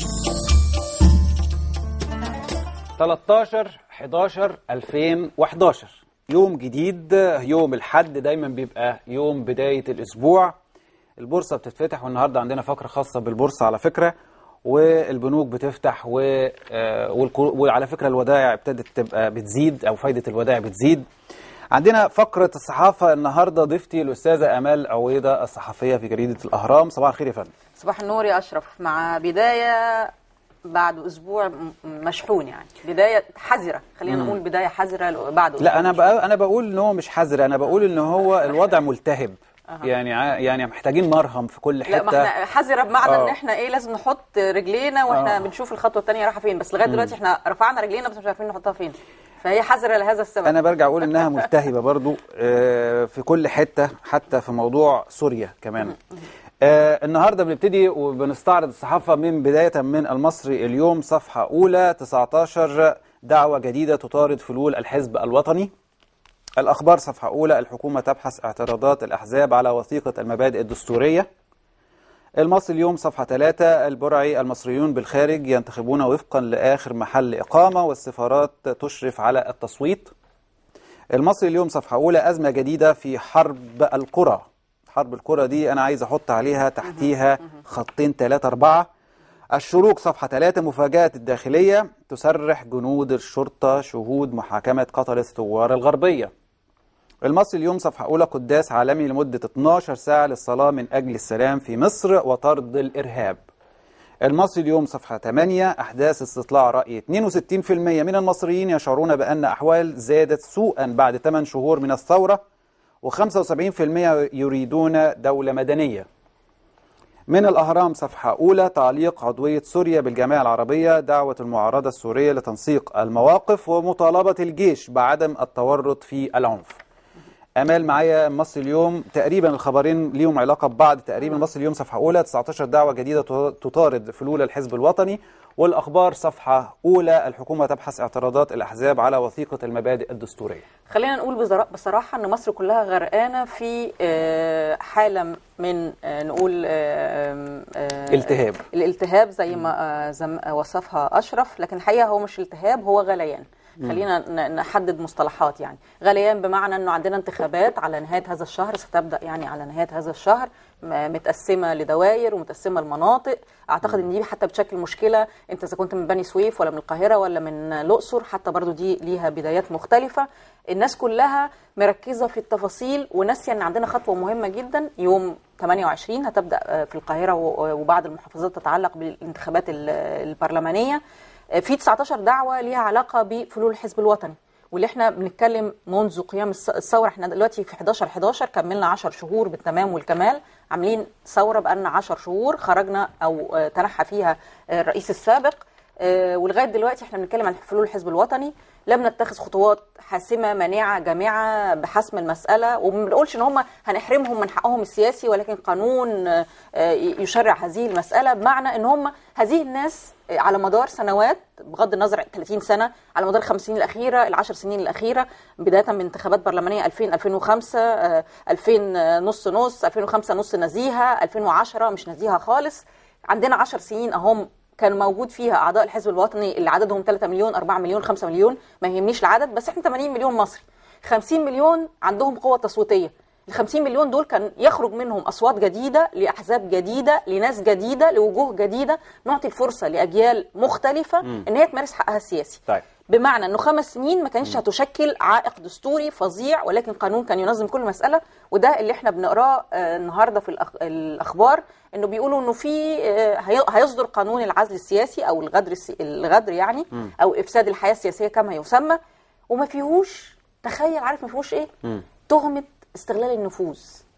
13 11 2011 يوم جديد يوم الحد دايما بيبقى يوم بداية الأسبوع البورصة بتتفتح والنهاردة عندنا فقرة خاصة بالبورصة على فكرة والبنوك بتفتح و... آه، والكو- وعلى فكرة الودائع ابتدت تبقى بتزيد أو فايدة الودائع بتزيد عندنا فقرة الصحافة النهاردة ضيفتي الأستاذة أمال عويضة الصحفية في جريدة الأهرام صباح الخير يا فندم صباح النور يا أشرف مع بداية بعد أسبوع م- مشحون يعني بداية حذرة خلينا نقول بداية حذرة بعد أسبوع لا انا مشحون. بقى انا بقول ان هو مش حذر انا بقول ان هو الوضع ملتهب يعني ع- يعني محتاجين مرهم في كل لا ما حته احنا حذرة بمعنى آه. ان احنا ايه لازم نحط رجلينا واحنا آه. بنشوف الخطوة الثانية رايحة فين بس لغاية دلوقتي احنا رفعنا رجلينا بس مش عارفين نحطها فين فهي حذرة لهذا السبب انا برجع اقول انها ملتهبه برضو آه، في كل حته حتى في موضوع سوريا كمان آه، النهارده بنبتدي وبنستعرض الصحافه من بدايه من المصري اليوم صفحه اولى 19 دعوه جديده تطارد فلول الحزب الوطني الأخبار صفحة أولى الحكومة تبحث اعتراضات الأحزاب على وثيقة المبادئ الدستورية المصري اليوم صفحة 3 البرعي المصريون بالخارج ينتخبون وفقا لآخر محل إقامة والسفارات تشرف على التصويت المصري اليوم صفحة أولى أزمة جديدة في حرب القرى حرب القرى دي أنا عايز أحط عليها تحتيها خطين ثلاثة أربعة الشروق صفحة 3 مفاجأة الداخلية تسرح جنود الشرطة شهود محاكمة قتل الثوار الغربية المصري اليوم صفحة أولى قداس عالمي لمدة 12 ساعة للصلاة من أجل السلام في مصر وطرد الإرهاب المصري اليوم صفحة 8 أحداث استطلاع رأي 62% من المصريين يشعرون بأن أحوال زادت سوءا بعد 8 شهور من الثورة و75% يريدون دولة مدنية من الأهرام صفحة أولى تعليق عضوية سوريا بالجمعية العربية دعوة المعارضة السورية لتنسيق المواقف ومطالبة الجيش بعدم التورط في العنف امال معايا مصر اليوم تقريبا الخبرين ليهم علاقه ببعض تقريبا مصر اليوم صفحه اولى 19 دعوه جديده تطارد فلول الحزب الوطني والاخبار صفحه اولى الحكومه تبحث اعتراضات الاحزاب على وثيقه المبادئ الدستوريه خلينا نقول بزرا- بصراحة أن مصر كلها غرقانة في آه، حالة من آه، نقول آه، آه، التهاب. الالتهاب زي ما آه، زي ما وصفها أشرف لكن الحقيقة هو مش التهاب هو غليان خلينا ن- نحدد مصطلحات يعني غليان بمعنى أنه عندنا انتخابات على نهاية هذا الشهر ستبدأ يعني على نهاية هذا الشهر م- متقسمة لدوائر ومتقسمة لمناطق أعتقد أن دي حتى بتشكل مشكلة أنت إذا كنت من بني سويف ولا من القاهرة ولا من الأقصر حتى برضو دي ليها بدايات مختلفة الناس كلها مركزة في التفاصيل وناسية أن عندنا خطوة مهمة جدا يوم 28 هتبدأ آه، في القاهرة و- وبعض المحافظات تتعلق بالانتخابات ال- البرلمانية آه، في 19 دعوة ليها علاقة بفلول الحزب الوطني واللي احنا بنتكلم منذ قيام الث- الثوره احنا دلوقتي في 11 11 كملنا 10 شهور بالتمام والكمال عاملين ثوره بقالنا 10 شهور خرجنا او آه، تنحى فيها آه، الرئيس السابق آه، ولغايه دلوقتي احنا بنتكلم عن فلول الحزب الوطني لم نتخذ خطوات حاسمه مانعه جامعه بحسم المساله وما بنقولش ان هم هنحرمهم من حقهم السياسي ولكن قانون آه، آه، يشرع هذه المساله بمعنى ان هم هذه الناس آه، على مدار سنوات بغض النظر عن 30 سنه على مدار الخمس سنين الاخيره العشر سنين الاخيره بدايه من انتخابات برلمانيه 2000 2005 آه، 2000 نص نص 2005 نص نزيهه 2010 مش نزيهه خالص عندنا 10 سنين اهم كان موجود فيها اعضاء الحزب الوطني اللي عددهم 3 مليون 4 مليون 5 مليون ما يهمنيش العدد بس احنا 80 مليون مصري 50 مليون عندهم قوه تصويتيه ال 50 مليون دول كان يخرج منهم اصوات جديده لاحزاب جديده لناس جديده لوجوه جديده نعطي الفرصه لاجيال مختلفه ان هي تمارس حقها السياسي طيب بمعنى انه خمس سنين ما كانش هتشكل عائق دستوري فظيع ولكن قانون كان ينظم كل مساله وده اللي احنا بنقراه آه، النهارده في الأخ... الاخبار انه بيقولوا انه في آه، هي- هيصدر قانون العزل السياسي او الغدر السي... الغدر يعني او افساد الحياه السياسيه كما يسمى وما فيهوش تخيل عارف ما فيهوش ايه تهمه استغلال النفوذ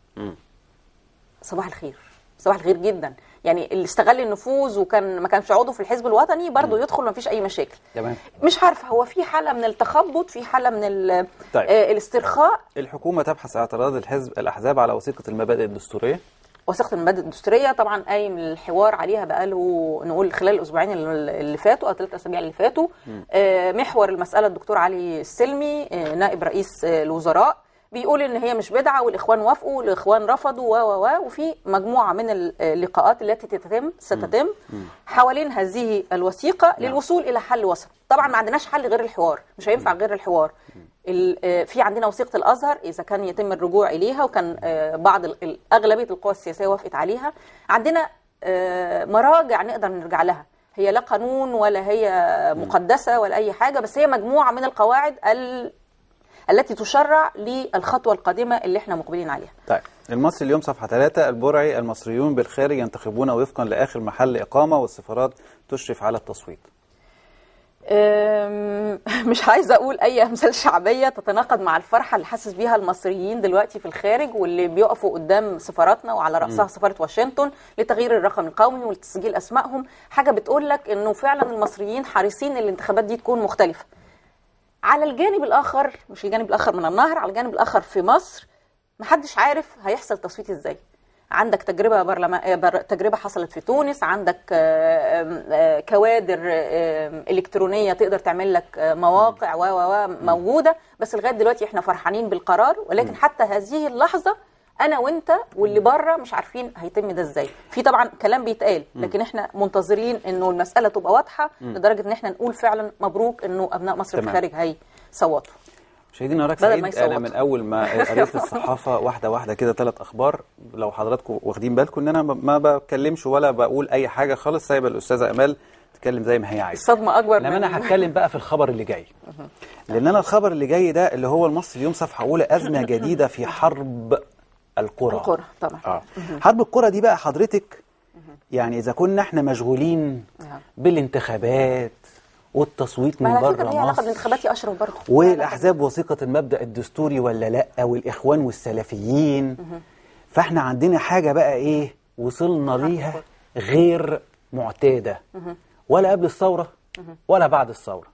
صباح الخير صباح الخير جدا يعني اللي استغل النفوذ وكان ما كانش عضو في الحزب الوطني برضه يدخل ما فيش اي مشاكل تمام مش عارفه هو في حاله من التخبط في حاله من ال- طيب. آه، الاسترخاء الحكومه تبحث اعتراض الحزب الاحزاب على وثيقه المبادئ الدستوريه وثيقه المبادئ الدستوريه طبعا قايم الحوار عليها بقاله نقول خلال الاسبوعين اللي اللي فاتوا او ثلاث اسابيع اللي فاتوا آه، محور المساله الدكتور علي السلمي آه، نائب رئيس آه، الوزراء بيقول ان هي مش بدعه والاخوان وافقوا والاخوان رفضوا و و و وفي مجموعه من اللقاءات التي تتم ستتم حوالين هذه الوثيقه للوصول الى حل وسط طبعا ما عندناش حل غير الحوار مش هينفع غير الحوار ال- آه، في عندنا وثيقه الازهر اذا كان يتم الرجوع اليها وكان آه، بعض ال- ال- اغلبيه القوى السياسيه وافقت عليها عندنا آه، مراجع نقدر نرجع لها هي لا قانون ولا هي مقدسه ولا اي حاجه بس هي مجموعه من القواعد ال- التي تشرع للخطوه القادمه اللي احنا مقبلين عليها طيب المصري اليوم صفحة 3 البرعي المصريون بالخارج ينتخبون وفقا لآخر محل إقامة والسفارات تشرف على التصويت أم، مش عايزه اقول اي امثال شعبيه تتناقض مع الفرحه اللي حاسس بيها المصريين دلوقتي في الخارج واللي بيقفوا قدام سفاراتنا وعلى راسها سفاره واشنطن لتغيير الرقم القومي ولتسجيل اسمائهم حاجه بتقول لك انه فعلا المصريين حريصين ان الانتخابات دي تكون مختلفه على الجانب الاخر مش الجانب الاخر من النهر على الجانب الاخر في مصر محدش عارف هيحصل تصويت ازاي عندك تجربة برلمان بر... تجربة حصلت في تونس عندك آه، آم، آه، كوادر آه، آم، إلكترونية تقدر تعمل لك آه، مواقع و و و موجودة بس لغاية دلوقتي احنا فرحانين بالقرار ولكن حتى هذه اللحظة أنا وأنت واللي بره مش عارفين هيتم ده ازاي في طبعا كلام بيتقال لكن احنا منتظرين انه المسألة تبقى واضحة لدرجة ان احنا نقول فعلا مبروك انه أبناء مصر في تمام. الخارج هيصوتوا مشاهدينا وراك بدل ما سعيد انا يصوتوا. من اول ما قريت الصحافه واحده واحده كده ثلاث اخبار لو حضراتكم واخدين بالكم ان انا ما بتكلمش ولا بقول اي حاجه خالص سايبه الاستاذه امال تتكلم زي ما هي عايزه الصدمة أكبر لما من انا هتكلم بقى في الخبر اللي جاي لان انا الخبر اللي جاي ده اللي هو المصري اليوم صفحه اولى ازمه جديده في حرب القرى القرى طبعا اه حرب القرى دي بقى حضرتك يعني اذا كنا احنا مشغولين نعم. بالانتخابات والتصويت ما من على فكرة بره ليها علاقة مصر بالانتخابات يا أشرف برضه والاحزاب وثيقه المبدا الدستوري ولا لا والاخوان والسلفيين فاحنا عندنا حاجه بقى ايه وصلنا ليها غير معتاده ولا قبل الثوره ولا بعد الثوره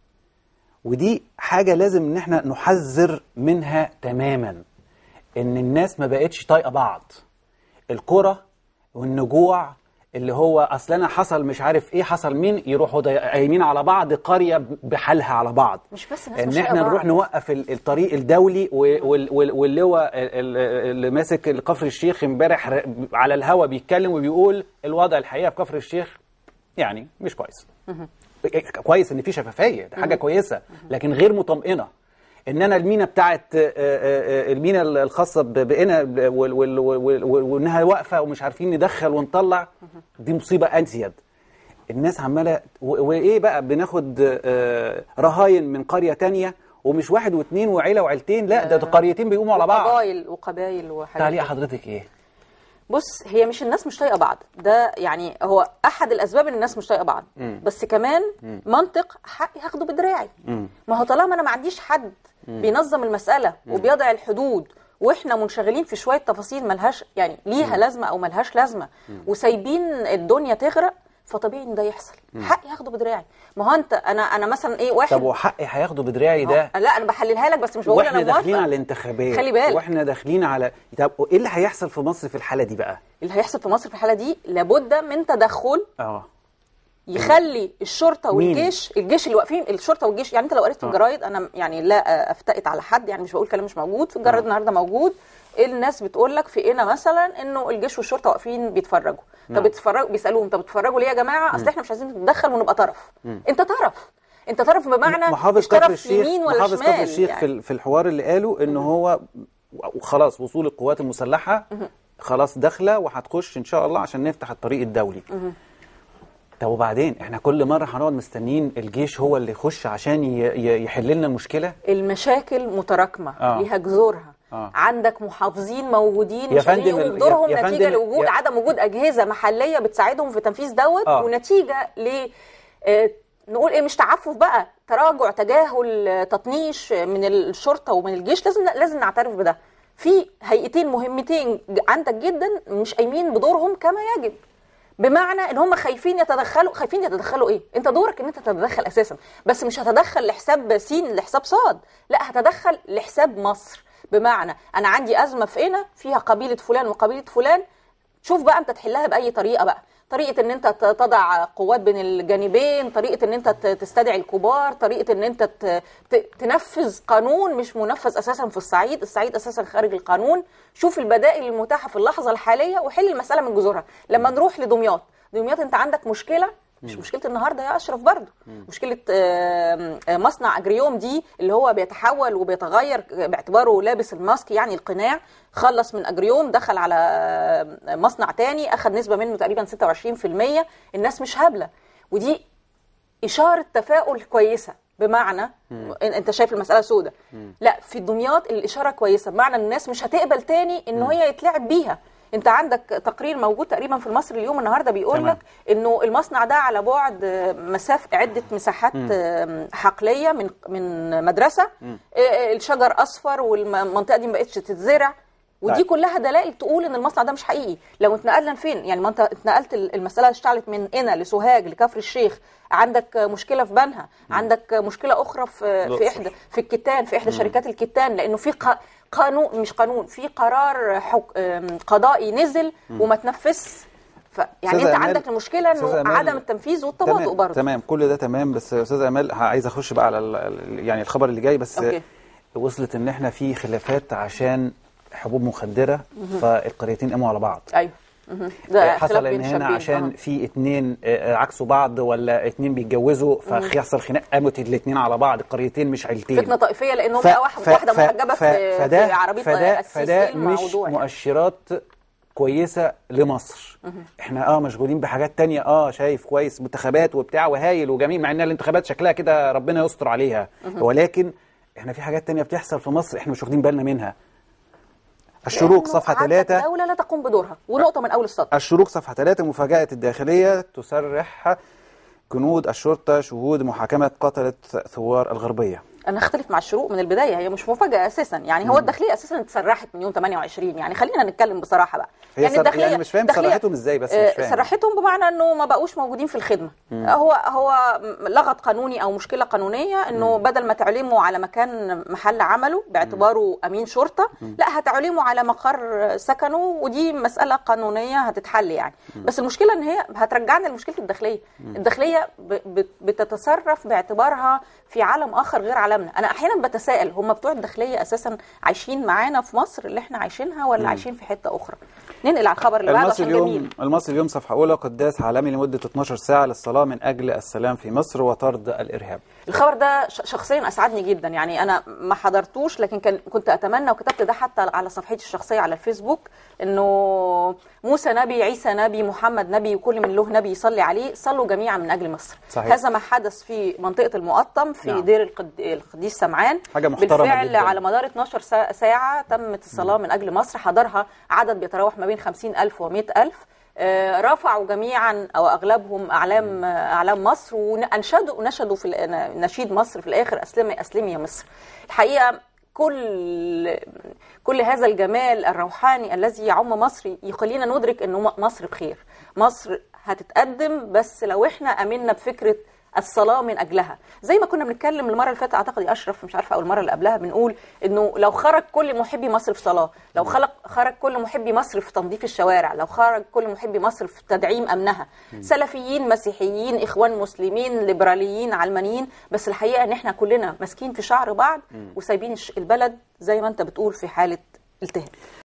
ودي حاجه لازم ان احنا نحذر منها تماما ان الناس ما بقتش طايقه بعض الكره والنجوع اللي هو اصل انا حصل مش عارف ايه حصل مين يروحوا ضي- قايمين على بعض قريه بحالها على بعض مش بس الناس ان مش احنا طايقة نروح بعض. نوقف ال- الطريق الدولي و- وال- وال- واللي هو ال- ال- اللي ماسك كفر الشيخ امبارح ر- على الهوا بيتكلم وبيقول الوضع الحقيقه في كفر الشيخ يعني مش كويس كويس ان في شفافيه دي حاجه كويسه لكن غير مطمئنه ان انا المينا بتاعت آه، آه، آه، المينا الخاصه ب- بقنا وال- وال- وال- وال- وانها واقفه ومش عارفين ندخل ونطلع دي مصيبه ازيد الناس عماله و- وايه بقى بناخد آه، رهاين من قريه تانية ومش واحد واثنين وعيله وعيلتين لا ده ده قريتين بيقوموا على بعض وقبايل وقبايل وحاجات تعليق كده. حضرتك ايه بص هي مش الناس مش طايقه بعض ده يعني هو احد الاسباب ان الناس مش طايقه بعض بس كمان منطق حقي هاخده بدراعي ما هو طالما انا ما عنديش حد بينظم المساله وبيضع الحدود واحنا منشغلين في شويه تفاصيل ملهاش يعني ليها لازمه او ملهاش لازمه وسايبين الدنيا تغرق فطبيعي ان ده يحصل حقي هاخده بدراعي ما هو انت انا انا مثلا ايه واحد طب وحقي هياخده بدراعي ده لا انا بحللها لك بس مش بقول واحنا انا موافقه داخلين على الانتخابات خلي بالك. واحنا داخلين على طب ايه اللي هيحصل في مصر في الحاله دي بقى اللي هيحصل في مصر في الحاله دي لابد من تدخل اه يخلي الشرطه مين؟ والجيش الجيش اللي واقفين الشرطه والجيش يعني انت لو قريت في الجرايد انا يعني لا افتقت على حد يعني مش بقول كلام مش موجود في الجرايد النهارده موجود الناس بتقول لك في هنا مثلا انه الجيش والشرطه واقفين بيتفرجوا طب بيتفرجوا بيسالوهم طب بتتفرجوا ليه يا جماعه اصل احنا مش عايزين نتدخل ونبقى طرف انت طرف انت طرف بمعنى محافظ مش كفر طرف الشيخ يمين ولا محافظ شمال كفر الشيخ يعني. في ال- في الحوار اللي قاله ان هو خلاص وصول القوات المسلحه خلاص داخله وهتخش ان شاء الله عشان نفتح الطريق الدولي طب وبعدين احنا كل مره هنقعد مستنيين الجيش هو اللي يخش عشان ي- ي- يحل لنا المشكله المشاكل متراكمه آه. ليها جذورها آه. عندك محافظين موجودين يا مش قادرين فندم يقوموا ال- بدورهم يا- يا نتيجه فندم- لوجود يا- عدم وجود اجهزه محليه بتساعدهم في تنفيذ دوت آه. ونتيجه ل آه، نقول ايه مش تعفف بقى تراجع تجاهل آه، تطنيش من الشرطه ومن الجيش لازم لازم نعترف بده في هيئتين مهمتين ج- عندك جدا مش قايمين بدورهم كما يجب بمعنى ان هم خايفين يتدخلوا خايفين يتدخلوا ايه انت دورك ان انت تتدخل اساسا بس مش هتدخل لحساب سين لحساب صاد لا هتدخل لحساب مصر بمعنى انا عندي ازمه في هنا فيها قبيله فلان وقبيله فلان شوف بقى انت تحلها باي طريقه بقى طريقه ان انت ت- تضع قوات بين الجانبين طريقه ان انت ت- تستدعي الكبار طريقه ان انت ت- ت- تنفذ قانون مش منفذ اساسا في الصعيد الصعيد اساسا خارج القانون شوف البدائل المتاحه في اللحظه الحاليه وحل المساله من جذورها لما نروح لدمياط دمياط انت عندك مشكله مش مشكله النهارده يا اشرف برضو مشكله آه، آه، مصنع اجريوم دي اللي هو بيتحول وبيتغير باعتباره لابس الماسك يعني القناع خلص من اجريوم دخل على آه، مصنع تاني اخذ نسبه منه تقريبا 26% الناس مش هابله ودي اشاره تفاؤل كويسه بمعنى إن- انت شايف المساله سودة لا في دمياط الاشاره كويسه بمعنى ان الناس مش هتقبل تاني ان هي يتلعب بيها انت عندك تقرير موجود تقريبا في المصري اليوم النهارده بيقول تمام. لك انه المصنع ده على بعد آه، مسافه عده مساحات آه، حقليه من من مدرسه آه، الشجر اصفر والمنطقه دي ما بقتش تتزرع ودي طيب. كلها دلائل تقول ان المصنع ده مش حقيقي لو اتنقلنا لفين يعني ما انت اتنقلت ال- المساله اشتعلت من هنا لسوهاج لكفر الشيخ عندك مشكله في بنها عندك مشكله اخرى في في الأقصر. احدى في الكتان في احدى شركات الكتان لانه في ق- قانون مش قانون في قرار حك... ام، قضائي نزل وما تنفذش ف... يعني أستاذة انت أمال- عندك المشكله أستاذة انه أمال- عدم التنفيذ والتباطؤ تمام برضه تمام كل ده تمام بس يا استاذ امال ه- عايز اخش بقى على ال- ال- يعني الخبر اللي جاي بس أوكي. وصلت ان احنا في خلافات عشان حبوب مخدره فالقريتين قاموا على بعض ايوه مهم. ده حصل خلاف ان بين هنا شابين. عشان آه. في اتنين آه، عكسوا بعض ولا اتنين بيتجوزوا فيحصل خناق قامت الاتنين على بعض القريتين مش عيلتين فتنه طائفيه لانهم ف- بقى واحد ف- واحده ف- محجبه ف- في, فده في عربيه فده السيسي فده مش الموضوع يعني. مؤشرات كويسه لمصر احنا اه مشغولين بحاجات تانية اه شايف كويس منتخبات وبتاع وهايل وجميل مع ان الانتخابات شكلها كده ربنا يستر عليها ولكن احنا في حاجات تانية بتحصل في مصر احنا مش واخدين بالنا منها الشروق لأنه صفحه عندك 3 دوله لا تقوم بدورها ونقطه من اول السطر الشروق صفحة 3 مفاجأة الداخلية تسرح جنود الشرطة شهود محاكمة قتلة ثوار الغربية انا اختلف مع الشروق من البدايه هي مش مفاجاه اساسا يعني هو الداخليه اساسا اتسرحت من يوم 28 يعني خلينا نتكلم بصراحه بقى هي يعني سر- يعني مش فاهم الداخلية- سرحتهم إزاي بس مش آه، فاهم. سرحتهم بمعنى انه ما بقوش موجودين في الخدمه هو هو لغط قانوني او مشكله قانونيه انه بدل ما تعلموا على مكان محل عمله باعتباره امين شرطه لا هتعلموا على مقر سكنه ودي مساله قانونيه هتتحل يعني بس المشكله ان هي هترجعنا لمشكله الداخليه الداخليه ب- ب- بتتصرف باعتبارها في عالم اخر غير عالمنا انا احيانا بتساءل هم بتوع الداخليه اساسا عايشين معانا في مصر اللي احنا عايشينها ولا عايشين في حته اخرى ننقل على الخبر اللي بعده المصري عشان اليوم جميل المصري اليوم صفحة أولى قداس عالمي لمدة 12 ساعة للصلاة من أجل السلام في مصر وطرد الإرهاب الخبر ده ش- شخصيا اسعدني جدا يعني انا ما حضرتوش لكن كان كنت اتمنى وكتبت ده حتى على صفحتي الشخصيه على الفيسبوك انه موسى نبي عيسى نبي محمد نبي وكل من له نبي يصلي عليه صلوا جميعا من اجل مصر صحيح. هذا ما حدث في منطقه المقطم في نعم. دير القد... القديس سمعان حاجة محترمة بالفعل جداً. على مدار 12 سا- ساعه تمت الصلاه من اجل مصر حضرها عدد بيتراوح ما بين 50000 و100000 آه، رفعوا جميعا او اغلبهم اعلام آه، اعلام مصر وانشدوا نشدوا في ال- نشيد مصر في الاخر اسلمي اسلمي يا مصر الحقيقه كل كل هذا الجمال الروحاني الذي يعم مصر يخلينا ندرك انه م- مصر بخير مصر هتتقدم بس لو احنا امنا بفكره الصلاه من اجلها زي ما كنا بنتكلم المره اللي فاتت اعتقد يا اشرف مش عارفه او المره اللي قبلها بنقول انه لو خرج كل محبي مصر في صلاه لو خلق خرج كل محبي مصر في تنظيف الشوارع لو خرج كل محبي مصر في تدعيم امنها سلفيين مسيحيين اخوان مسلمين ليبراليين علمانيين بس الحقيقه ان احنا كلنا ماسكين في شعر بعض وسايبين الش- البلد زي ما انت بتقول في حاله التهاب